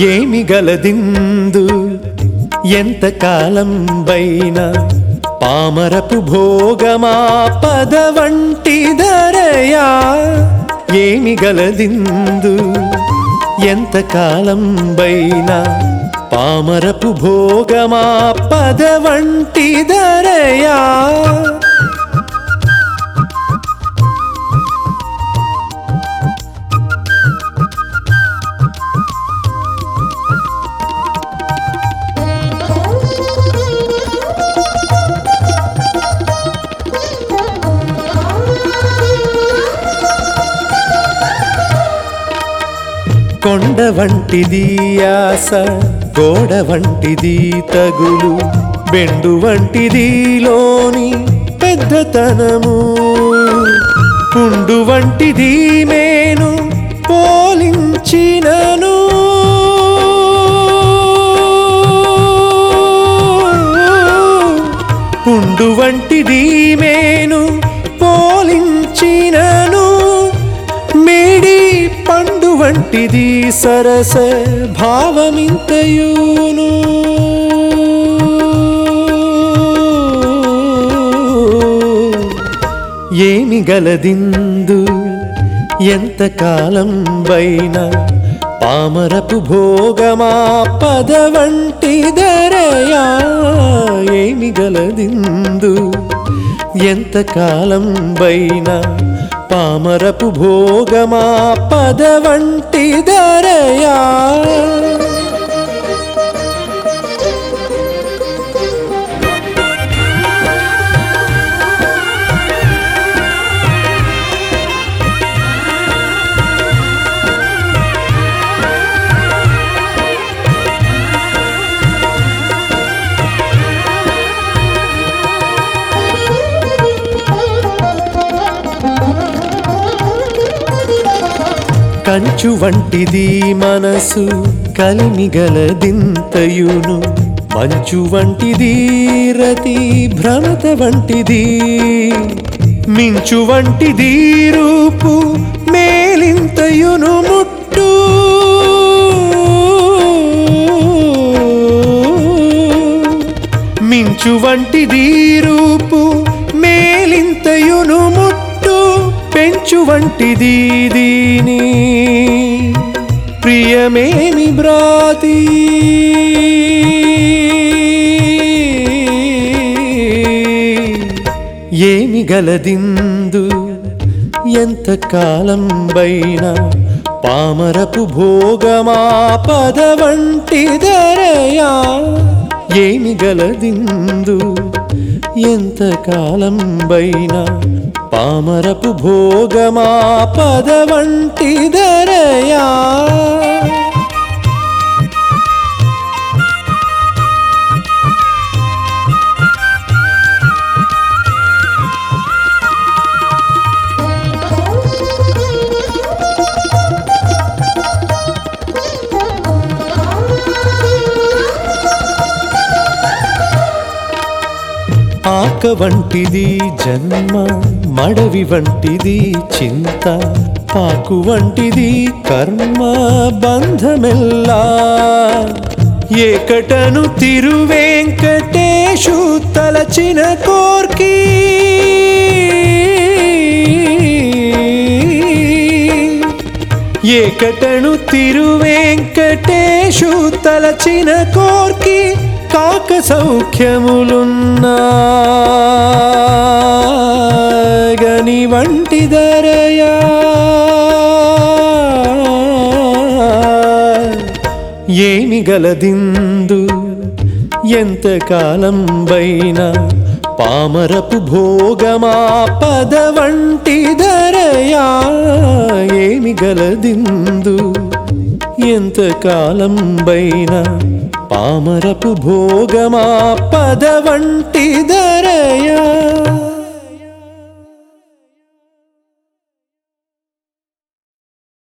ఏమి గలదిందు ఎంత కాలం బైన పామరపు భోగమా పద వంటి ధరయా ఏమి గలదిందు ఎంత కాలం బైన పామరపు భోగమా పద వంటి ధరయా కొండ వంటిది ఆశ గోడ వంటిది తగులు బెండు వంటిది లోని పెద్దతనము పుండు వంటిది మేను పోలించినను పుండు వంటిది మేను పోలించినను మేడి పండు వంటిది సరస భావమింతయును ఏమి గలదిందు ఎంత కాలం బైన పామరపు భోగమా పద వంటి ధరయా ఏమి గలదిందు ఎంత కాలం బైన పామరపు భోగమా పద వంటి ధరయా కంచు వంటిది మనసు కలిమిగలదింతయును మంచు వంటిది రతి భ్రమత వంటిది మించు వంటిది రూపు మేలింతయును ముట్టు మించు వంటిది రూపు మేలింతయును ముట్టు పెంచు వంటిది దీని ప్రియమేమి బ్రాతి ఏమి గలదిందు ఎంత కాలం బైన పామరపు భోగమా పద వంటి ధరయా ఏమి గలదిందు ఎంత కాలం బైన పామరపు భోగమా పద వంటి ధరయా ఆక వంటిది జన్మ మడవి వంటిది చింత పాకు వంటిది కర్మ బంధమెల్లా ఏకటను తిరువేంకటేశు తలచిన కోర్కి ఏకటను తిరువేంకటేశు తలచిన కోర్కి కాక సౌఖ్యములున్నా గని వంటి ధరయా ఏమి గలదిందు ఎంత కాలం బైన పామరపు భోగమా పద వంటి ధరయా ఏమి గలదిందు ఎంత కాలం బైన పామరపు భోగమా పద వంటి ధరయా